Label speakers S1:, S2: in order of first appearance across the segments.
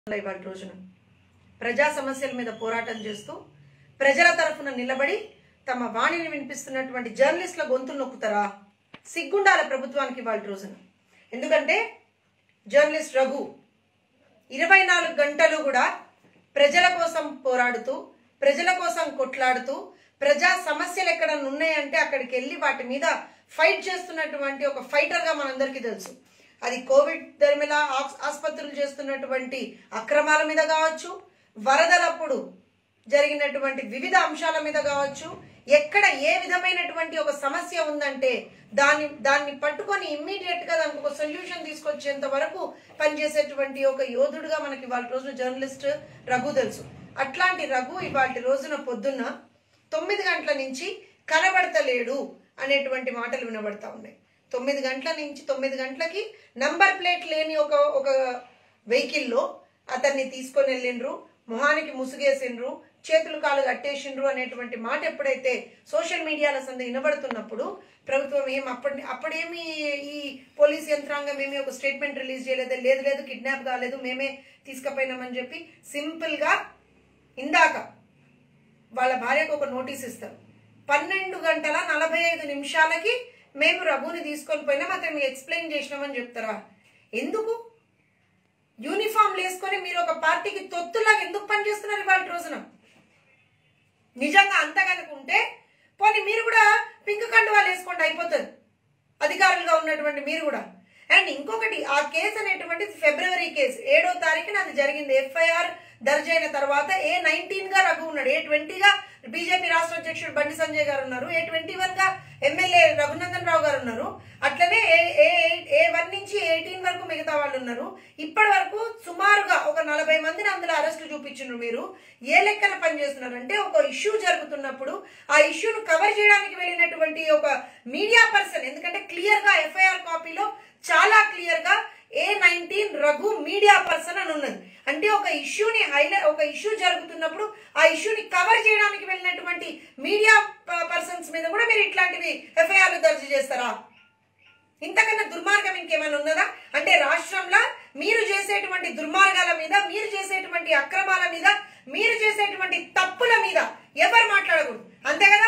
S1: ఇవాళ రోజున ప్రజా సమస్యల మీద పోరాటం చేస్తూ ప్రజల తరఫున నిలబడి తమ వాణిని వినిపిస్తున్నటువంటి జర్నలిస్టుల గొంతులు నొక్కుతారా సిగ్గుండాల ప్రభుత్వానికి ఇవాళ రోజున ఎందుకంటే జర్నలిస్ట్ రఘు ఇరవై నాలుగు గంటలు కూడా ప్రజల కోసం పోరాడుతూ ప్రజల కోసం కొట్లాడుతూ ప్రజా సమస్యలు ఎక్కడ ఉన్నాయంటే అక్కడికి వెళ్ళి వాటి మీద ఫైట్ చేస్తున్నటువంటి ఒక ఫైటర్గా మనందరికీ తెలుసు అది కోవిడ్ దరిమిలా ఆక్స్- ఆసుపత్రులు చేస్తున్నటువంటి అక్రమాల మీద కావచ్చు వరదలప్పుడు జరిగినటువంటి వివిధ అంశాల మీద కావచ్చు ఎక్కడ ఏ విధమైనటువంటి ఒక సమస్య ఉందంటే దాన్ని దాన్ని పట్టుకొని ఇమ్మీడియట్ గా దానికి ఒక సొల్యూషన్ తీసుకొచ్చేంత వరకు పనిచేసేటువంటి ఒక యోధుడుగా మనకి ఇవాళ రోజున జర్నలిస్ట్ రఘు తెలుసు అట్లాంటి రఘు ఇవాళ రోజున పొద్దున్న తొమ్మిది గంటల నుంచి కనబడతలేడు అనేటువంటి మాటలు వినబడతా ఉన్నాయి తొమ్మిది గంటల నుంచి తొమ్మిది గంటలకి నంబర్ ప్లేట్ లేని ఒక ఒక వెహికల్లో అతన్ని తీసుకొని వెళ్ళిండ్రు మొహానికి ముసుగేసిండ్రు చేతులు కాలు కట్టేసిండ్రు అనేటువంటి మాట ఎప్పుడైతే సోషల్ మీడియాలో సంద వినబడుతున్నప్పుడు ప్రభుత్వం ఏం అప్పటి అప్పుడేమి ఈ పోలీస్ యంత్రాంగం ఏమి ఒక స్టేట్మెంట్ రిలీజ్ చేయలేదు లేదు లేదు కిడ్నాప్ కాలేదు మేమే తీసుకుపోయినామని చెప్పి సింపుల్గా ఇందాక వాళ్ళ భార్యకు ఒక నోటీస్ ఇస్తారు పన్నెండు గంటల నలభై ఐదు నిమిషాలకి మేము రఘుని తీసుకొని పోయినాం అతను ఎక్స్ప్లెయిన్ చేసినామని చెప్తారా ఎందుకు యూనిఫామ్ వేసుకొని మీరు ఒక పార్టీకి తొత్తులాగా ఎందుకు పనిచేస్తున్నారు ఇవాళ రోజున నిజంగా అంత కనుకుంటే పోనీ మీరు కూడా పింక్ కండువాలు వేసుకోండి అయిపోతుంది అధికారులుగా ఉన్నటువంటి మీరు కూడా అండ్ ఇంకొకటి ఆ కేసు అనేటువంటిది ఫిబ్రవరి కేసు ఏడో తారీఖున అది జరిగింది ఎఫ్ఐఆర్ దర్జ్ అయిన తర్వాత ఏ నైన్టీన్ గా రఘు ఉన్నాడు ఏ ట్వంటీ గా బీజేపీ రాష్ట్ర అధ్యక్షుడు బండి సంజయ్ గారు ఉన్నారు ఏ ట్వంటీ వన్ గా ఎమ్మెల్యే రఘునందన్ రావు గారు ఉన్నారు అట్లనే ఏ ఏ ఏ వన్ నుంచి ఎయిటీన్ వరకు మిగతా వాళ్ళు ఉన్నారు ఇప్పటి వరకు సుమారుగా ఒక నలభై మందిని అందులో అరెస్టు చూపించారు మీరు ఏ లెక్కన పనిచేస్తున్నారు అంటే ఒక ఇష్యూ జరుగుతున్నప్పుడు ఆ ఇష్యూను కవర్ చేయడానికి వెళ్ళినటువంటి ఒక మీడియా పర్సన్ ఎందుకంటే క్లియర్ గా ఎఫ్ఐఆర్ కాపీలో చాలా క్లియర్ గా A nineteen Raghu media person అని ఉన్నది అంటే ఒక ఇష్యూని హైలైట్ ఒక ఇష్యూ జరుగుతున్నప్పుడు ఆ ఇష్యూని కవర్ చేయడానికి వెళ్ళినటువంటి మీడియా పర్సన్స్ మీద కూడా మీరు ఇట్లాంటివి ఎఫ్ఐఆర్లు దర్జీ చేస్తారా ఇంతకన్నా దుర్మార్గం ఇంకేమైనా ఉన్నదా అంటే రాష్ట్రంలో మీరు చేసేటువంటి దుర్మార్గాల మీద మీరు చేసేటువంటి అక్రమాల మీద మీరు చేసేటువంటి తప్పుల మీద ఎవరు మాట్లాడకూడదు అంతే కదా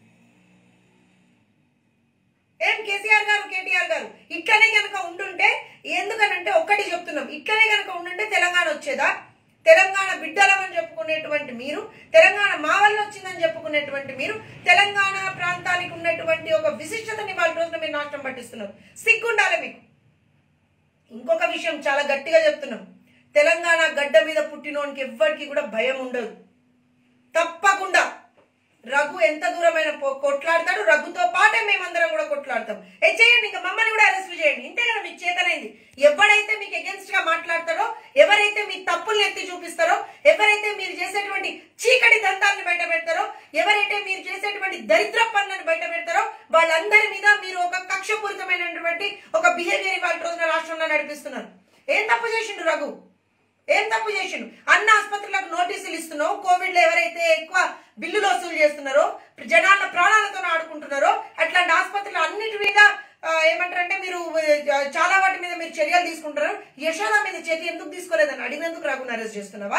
S1: ఏం కేసీఆర్ గారు కేటీఆర్ గారు ఇట్లనే కనుక ఉంటుంటే ఎందుకనంటే ఒక్కటి చెప్తున్నాం ఇట్లనే కనుక ఉండుంటే తెలంగాణ వచ్చేదా తెలంగాణ బిడ్డలమని చెప్పుకునేటువంటి మీరు తెలంగాణ మా వల్ల వచ్చిందని చెప్పుకునేటువంటి మీరు తెలంగాణ ప్రాంతానికి ఉన్నటువంటి ఒక విశిష్టతని వాళ్ళ రోజున మీరు నాశనం పట్టిస్తున్నారు సిగ్గుండాలి మీకు ఇంకొక విషయం చాలా గట్టిగా చెప్తున్నాం తెలంగాణ గడ్డ మీద పుట్టినోనికి ఎవ్వరికి కూడా భయం ఉండదు తప్పకుండా రఘు ఎంత దూరమైన పో- కొట్లాడతాడు రఘుతో పాటే మేమందరం కూడా కొట్లాడతాం ఏ చేయండి ఇంకా మమ్మల్ని కూడా అరెస్ట్ చేయండి ఇంతే కదా మీకు చేతనైంది ఎవరైతే మీకు అగెన్స్ట్ గా మాట్లాడతారో ఎవరైతే మీ తప్పుల్ని ఎత్తి చూపిస్తారో ఎవరైతే మీరు చేసేటువంటి చీకటి దంతాలను బయట పెడతారో ఎవరైతే మీరు చేసేటువంటి దరిద్ర పనులను బయట పెడతారో వాళ్ళందరి మీద మీరు ఒక కక్షపూరితమైనటువంటి ఒక బిహేవియర్ వాళ్ళ రోజున రాష్ట్రంలో నడిపిస్తున్నారు ఏం తప్పు చేసిండు రఘు ఏం తప్పు చేసిండు అన్న ఆసుపత్రులకు నోటీసులు ఇస్తున్నావు కోవిడ్ లో ఎవరైతే ఎక్కువ బిల్లులు వసూలు చేస్తున్నారో జనాల ప్రాణాలతో ఆడుకుంటున్నారో అట్లాంటి ఆసుపత్రులు అన్నిటి మీద ఆ, ఏమంటారంటే మీరు ఆ, చాలా వాటి మీద మీరు చర్యలు తీసుకుంటారు యశోద మీద చర్య ఎందుకు తీసుకోలేదని అడిగినందుకు రఘుని అరెస్ట్ చేస్తున్నావా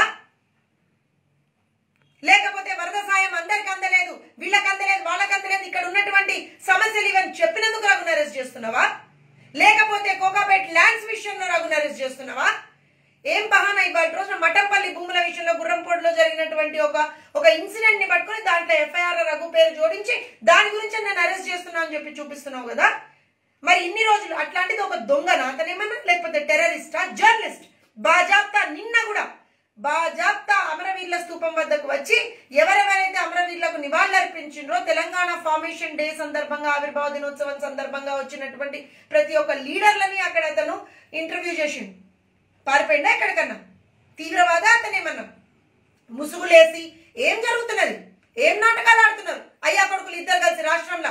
S1: లేకపోతే వరద సాయం అందరికి అందలేదు వీళ్ళకి అందలేదు వాళ్ళకి అందలేదు ఇక్కడ ఉన్నటువంటి సమస్యలు ఇవన్నీ చెప్పినందుకు రఘుని అరెస్ట్ చేస్తున్నావా లేకపోతే కోకాపేట్ ల్యాండ్స్ విషయంలో రఘుని అరెస్ట్ చేస్తున్నావా ఏం బహానా ఇవాళ రోజున మఠంపల్లి భూముల విషయంలో గుర్రంపోటులో జరిగినటువంటి ఒక ఒక ఇన్సిడెంట్ ని పట్టుకొని దాంట్లో ఎఫ్ఐఆర్ రఘు పేరు జోడించి దాని గురించి నేను అరెస్ట్ చేస్తున్నా అని చెప్పి చూపిస్తున్నావు కదా మరి ఇన్ని రోజులు అట్లాంటిది ఒక దొంగనా అతనేమన్నా లేకపోతే టెర్రరిస్టా జర్నలిస్ట్ బాజాప్తా నిన్న కూడా బాజాప్తా అమరవీరుల స్తూపం వద్దకు వచ్చి ఎవరెవరైతే అమరవీరులకు నివాళులర్పించిండ్రో తెలంగాణ ఫార్మేషన్ డే సందర్భంగా ఆవిర్భావ దినోత్సవం సందర్భంగా వచ్చినటువంటి ప్రతి ఒక్క లీడర్లని అక్కడ అతను ఇంటర్వ్యూ చేసిండు పారిపోయిందా ఎక్కడికన్నా తీవ్రవాద అతనేమన్నా ముసుగులేసి ఏం జరుగుతున్నది ఏం నాటకాలు ఆడుతున్నారు అయ్యా కొడుకులు ఇద్దరు కలిసి రాష్ట్రంలో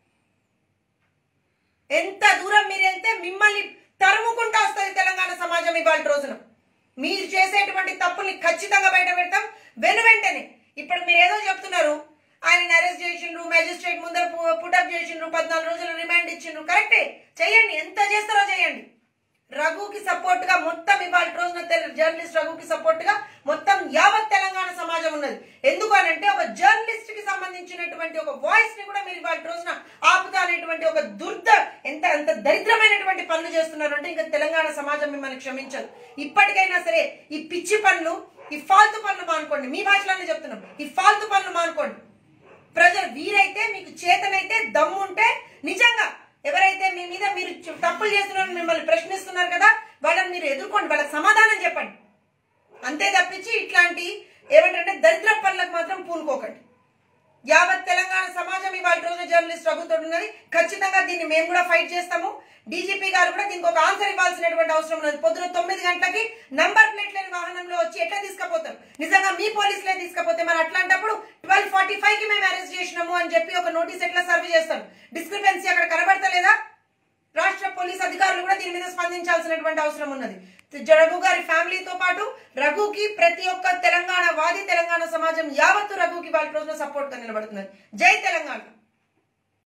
S1: ఎంత దూరం మీరు వెళ్తే మిమ్మల్ని తరుముకుంటా వస్తుంది తెలంగాణ సమాజం ఇవాళ రోజున మీరు చేసేటువంటి తప్పుల్ని ఖచ్చితంగా బయట పెడతాం వెను వెంటనే ఇప్పుడు మీరు ఏదో చెప్తున్నారు ఆయన అరెస్ట్ చేసిండ్రు మేజిస్ట్రేట్ ముందర పుటప్ చేసిండ్రు పద్నాలుగు రోజులు రిమాండ్ ఇచ్చిండ్రు కరెక్టే చేయండి ఎంత చేస్తారో చేయండి రఘుకి సపోర్ట్ గా మొత్తం ఇవాళ రోజున తెల- జర్నలిస్ట్ రఘుకి సపోర్ట్ గా మొత్తం యావత్ తెలంగాణ సమాజం ఉన్నది ఎందుకు అని అంటే ఒక జర్నలిస్ట్ కి సంబంధించినటువంటి ఒక వాయిస్ ని కూడా మీరు ఇవాళ రోజున ఆపుతా అనేటువంటి ఒక దుర్ద ఎంత ఎంత దరిద్రమైనటువంటి పనులు చేస్తున్నారు అంటే ఇంకా తెలంగాణ సమాజం మిమ్మల్ని క్షమించదు ఇప్పటికైనా సరే ఈ పిచ్చి పనులు ఈ ఫాల్తు పనులు మానుకోండి మీ భాషలోనే చెప్తున్నాం ఈ ఫాల్తు పనులు మానుకోండి ప్రజలు వీరైతే మీకు చేతనైతే దమ్ముంటే నిజంగా ఎవరైతే మీ మీద మీరు చు- తప్పులు చేస్తున్నారని మిమ్మల్ని ప్రశ్నిస్తున్నారు కదా వాళ్ళని మీరు ఎదుర్కోండి వాళ్ళకి సమాధానం చెప్పండి అంతే తప్పించి ఇట్లాంటి ఏమంటే దరిద్ర పనులకు మాత్రం పూనుకోకండి యావత్ తెలంగాణ సమాజం ఇవాళ రోజు జర్నలిస్ట్ రఘుతో ఉన్నది ఖచ్చితంగా దీన్ని మేము కూడా ఫైట్ చేస్తాము డీజీపీ గారు కూడా దీనికి ఒక ఆన్సర్ ఇవ్వాల్సినటువంటి అవసరం ఉన్నది పొద్దున తొమ్మిది గంటలకి నంబర్ ప్లేట్ లేని వాహనంలో వచ్చి ఎట్లా తీసుకుపోతారు నిజంగా మీ పోలీసులే తీసుకపోతే మరి అట్లాంటప్పుడు ట్వెల్వ్ ఫార్టీ ఫైవ్ కి మేము అరెస్ట్ చేసినాము అని చెప్పి ఒక నోటీస్ ఎట్లా సర్వ్ చేస్తారు డిస్క్రిపెన్సీ అక్కడ కనబడతలేదా రాష్ట్ర పోలీస్ అధికారులు కూడా దీని మీద స్పందించాల్సినటువంటి అవసరం ఉన్నది రఘు గారి ఫ్యామిలీతో పాటు రఘుకి ప్రతి ఒక్క తెలంగాణ వాది తెలంగాణ సమాజం యావత్తు రఘుకి వాళ్ళ రోజున సపోర్ట్ గా నిలబడుతున్నది జై తెలంగాణ